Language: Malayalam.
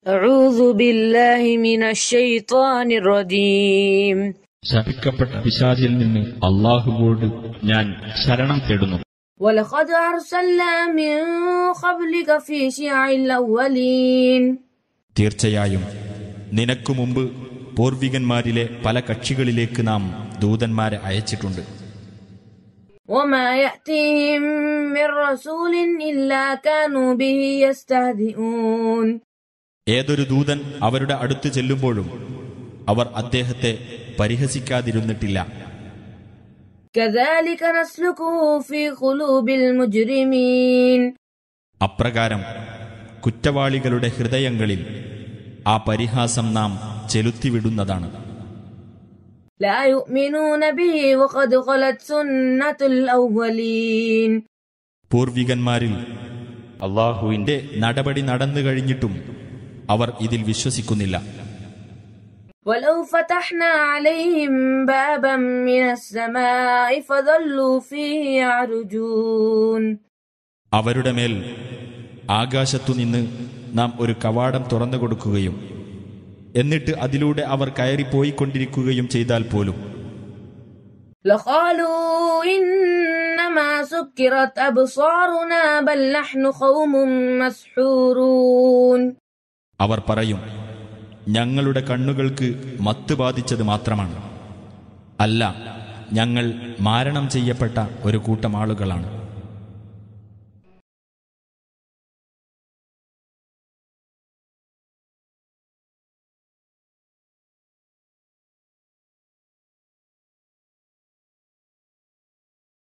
أعوذ بالله من الشيطان الرجيم ശപിക്കപ്പെട്ട പിശാചിൽ നിന്ന് അള്ളാഹുവോട് ഞാൻ ശരണം തേടുന്നു ولقد أرسلنا من قبلك في شيع الأولين തീർച്ചയായും നിനക്കു മുമ്പ് പൂർവികന്മാരിലെ പല കക്ഷികളിലേക്ക് നാം ദൂതന്മാരെ അയച്ചിട്ടുണ്ട് وما يأتيهم من رسول إلا كانوا به يستهزئون ഏതൊരു ദൂതൻ അവരുടെ അടുത്ത് ചെല്ലുമ്പോഴും അവർ അദ്ദേഹത്തെ പരിഹസിക്കാതിരുന്നിട്ടില്ല كذلك نسلكه في قلوب المجرمين അപ്രകാരം കുറ്റവാളികളുടെ ഹൃദയങ്ങളിൽ ആ പരിഹാസം നാം ചെലുത്തിവിടുന്നതാണ് لا يؤمنون به وقد خلت سنة الأولين പൂർവികന്മാരിൽ അള്ളാഹുവിന്റെ നടപടി നടന്നു കഴിഞ്ഞിട്ടും അവർ ഇതിൽ വിശ്വസിക്കുന്നില്ല ولو فتحنا عليهم بابا من السماء فظلوا فيه يعرجون അവരുടെ മേൽ ആകാശത്തുനിന്ന് നാം ഒരു കവാടം തുറന്നു കൊടുക്കുകയും എന്നിട്ട് അതിലൂടെ അവർ കയറിപ്പോയിക്കൊണ്ടിരിക്കുകയും ചെയ്താൽ പോലും لقالوا إنما سكرت أبصارنا بل نحن قوم مسحورون അവർ പറയും ഞങ്ങളുടെ കണ്ണുകൾക്ക് മത്ത് ബാധിച്ചത് മാത്രമാണ് അല്ല ഞങ്ങൾ മാരണം ചെയ്യപ്പെട്ട ഒരു കൂട്ടം ആളുകളാണ്